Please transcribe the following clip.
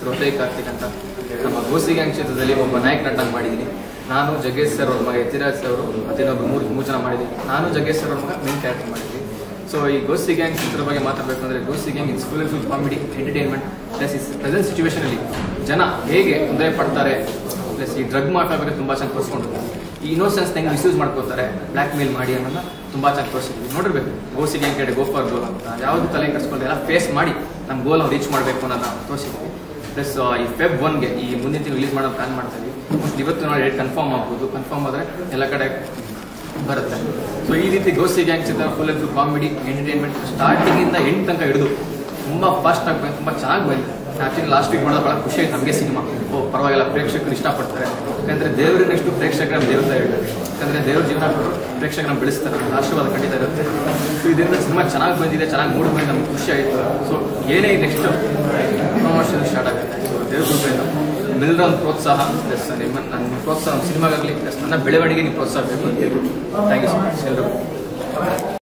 ಹೆಸರು ಉದಯ್ ಕಾರ್ತಿಕ್ ಅಂತ ನಮ್ಮ ಗೋಸಿ ಗ್ಯಾಂಗ್ ಕ್ಷೇತ್ರದಲ್ಲಿ ಒಬ್ಬ ನಾಯಕ ನಟ ಮಾಡಿದ್ದೀನಿ ನಾನು ಜಗ್ಗೇಶ್ ಸರ್ ಅವ್ರ ಮಗ ಯತಿರಾಜ್ ಸರ್ ಅವರು ಮತ್ತೆ ಇನ್ನೊಬ್ಬರು ಮೂರು ಮೂರು ಜನ ಮಾಡಿದ್ದೀನಿ ನಾನು ಜಗ್ಗೇಶ್ ಸರ್ ಅವ್ರ ಮಗ ಮೇನ್ ಕ್ಯಾರೆಕ್ಟರ್ ಮಾಡಿದ್ವಿ ಸೊ ಈ ಗೋಸಿ ಗ್ಯಾಂಗ್ ಚಿತ್ರ ಬಗ್ಗೆ ಮಾತಾಡಬೇಕು ಅಂದರೆ Gosi gang is full full comedy entertainment plus is present ಸಿಚುವೇಶನಲ್ಲಿ ಜನ ಹೇಗೆ ತೊಂದರೆ ಪಡ್ತಾರೆ ಪ್ಲಸ್ ಈ ಡ್ರಗ್ ಮಾಫಿಯಾ ಬಗ್ಗೆ ತುಂಬ ಚೆನ್ನಾಗಿ ತೋರಿಸ್ಕೊಂಡಿದ್ದಾರೆ ಈ ಇನ್ನೋಸೆನ್ಸ್ ಹೆಂಗೆ ಮಿಸ್ಯೂಸ್ ಮಾಡ್ಕೋತಾರೆ ಬ್ಲ್ಯಾಕ್ ಮೇಲ್ ಮಾಡಿ ಅನ್ನೋದನ್ನ ತುಂಬ ಚೆನ್ನಾಗಿ ತೋರಿಸಿದ್ವಿ ನೋಡಿರ್ಬೇಕು ಗೋಸಿ ಗ್ಯಾಂಗ್ ಕಡೆ ಗೋಫರ್ ಗೋಲ್ ಅಂತ ಯಾವುದು ತಲೆ ಕಟ್ಸ್ಕೊಂಡು ಎಲ್ಲ ಫೇಸ್ ಮಾಡಿ ನಮ್ಮ ಗೋಲ್ ನಾವು ರೀಚ್ ಮಾಡಬೇಕು ಅನ್ನೋದನ್ನ ತೋರಿಸಿದ್ವಿ ಪ್ಲಸ್ ಈ ಫೆಬ್ ಒನ್ಗೆ ಈ ಮುಂದಿನ ತಿಂಗಳು ರಿಲೀಸ್ ಮಾಡೋ ಪ್ಲಾನ್ ಮಾಡ್ತಾ ಇದ್ವಿ ಮೋಸ್ಟ್ ಇವತ್ತು ನಾವು ಡೇಟ್ ಕನ್ಫರ್ಮ್ ಆಗ್ಬೋದು ಕನ್ಫರ್ಮ್ ಆದರೆ ಎಲ್ಲ ಕಡೆ ಬರುತ್ತೆ ಸೊ ಈ ರೀತಿ ಗೋಸಿ ಗ್ಯಾಂಗ್ ಚಿತ್ರ ಫುಲ್ ಫುಲ್ ಕಾಮಿಡಿ ಎಂಟರ್ಟೈನ್ಮೆಂಟ್ ಸ್ಟಾರ್ಟಿಂಗಿಂದ ಎಂಡ್ ತನಕ ಹಿಡಿದು ತುಂಬ ಫಾಸ್ಟ್ ಆಗಿ ಬಂದು ತುಂಬ ಚೆನ್ನಾಗಿ ಬಂದಿದೆ ಆ್ಯಕ್ಚುಲಿ ಲಾಸ್ಟ್ ವೀಕ್ ಮಾಡೋದು ಭಾಳ ಖುಷಿ ಆಯ್ತು ನಮಗೆ ಸಿನಿಮಾ ಓ ಪರವಾಗಿಲ್ಲ ಪ್ರೇಕ್ಷಕರು ಇಷ್ಟಪಡ್ತಾರೆ ಯಾಕಂದರೆ ದೇವರಿನಷ್ಟು ಪ್ರೇಕ್ಷಕರ ದೇವರ ಹೇಳ್ತಾರೆ ಯಾಕಂದರೆ ದೇವ್ರ ಜೀವನ ಕೊಟ್ಟರು ಪ್ರೇಕ್ಷಕರನ್ನ ಬೆಳೆಸ್ತಾರೆ ಅವ್ರ ಆಶೀರ್ವಾದ ಖಂಡಿತ ಇರುತ್ತೆ ಸೊ ಇದರಿಂದ ಸಿನಿಮಾ ಚೆನ್ನಾಗಿ ಬಂದಿದೆ ಚೆನ್ನಾಗಿ ಮೂಡ್ ಬಂದು ನಮ್ಗೆ ಖುಷಿ ಆಯಿತು ಸೊ ಏನೇ ನೆಕ್ಸ್ಟ್ ಪ್ರಮೋಷನ್ ಸ್ಟಾರ್ಟ್ ಆಗುತ್ತೆ ಸೊ ದೇವ್ರ ಕೃಪೆಯಿಂದ ನಿಮ್ಮೆಲ್ಲರ ಒಂದು ಪ್ರೋತ್ಸಾಹ ಪ್ಲಸ್ ನಿಮ್ಮ ನನ್ನ ಪ್ರೋತ್ಸಾಹ ಸಿನಿಮಾಗಾಗಲಿ ಪ್ಲಸ್ ನನ್ನ ಬೆಳವಣಿಗೆ ನೀವು ಪ್ರೋತ್ಸಾಹ ಬೇಕು ಅಂತ ಹೇಳ್ಬಿಟ್ಟು ಥ್ಯಾಂಕ್ ಯು ಸೊ ಮಚ್ ಎಲ್ಲರಿಗೂ